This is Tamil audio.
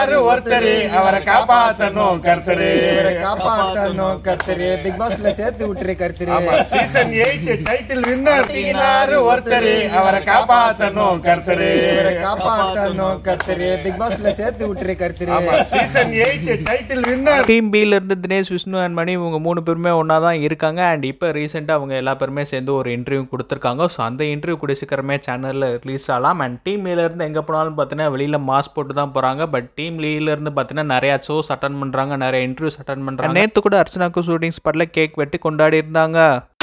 தூக்கினாரு ஒருத்தரு அவரை காப்பாத்தணும் கர்த்தரு இவரை காப்பாத்தணும் கர்த்தரு பிக் பாஸ்ல சேர்த்து விட்டுரு கர்த்தரு சீசன் எயிட் டைட்டில் வின்னர் தூக்கினாரு ஒருத்தரு அவரை காப்பாத்தணும் கர்த்தரு இவரை காப்பாத்தணும் கர்த்தரு பிக் பாஸ்ல சேர்த்து விட்டுரு கர்த்தரு season eight title winner team பியில் இருந்து தினேஷ் விஷ்ணு அண்ட் மணி இவங்க மூணு பேருமே ஒன்றா தான் இருக்காங்க அண்ட் இப்போ ரீசெண்டாக அவங்க எல்லா பேருமே சேர்ந்து ஒரு இன்டர்வியூ கொடுத்துருக்காங்க ஸோ அந்த இன்டர்வியூ கூடிய சீக்கிரமே சேனலில் ரிலீஸ் ஆகலாம் அண்ட் டீம் இருந்து எங்கே போனாலும் பார்த்தீங்கன்னா வெளியில் மாஸ் போட்டு தான் போகிறாங்க பட் டீம் இருந்து பார்த்தீங்கன்னா நிறையா ஷோஸ் அட்டன் பண்ணுறாங்க நிறைய இன்டர்வியூஸ் அட்டன் பண்ணுறாங்க நேற்று கூட அர்ச்சனாக்கு ஷூட்டிங் ஸ்பாட்டில் கேக் வெட்டி கொண்டாடி இருந்தாங்க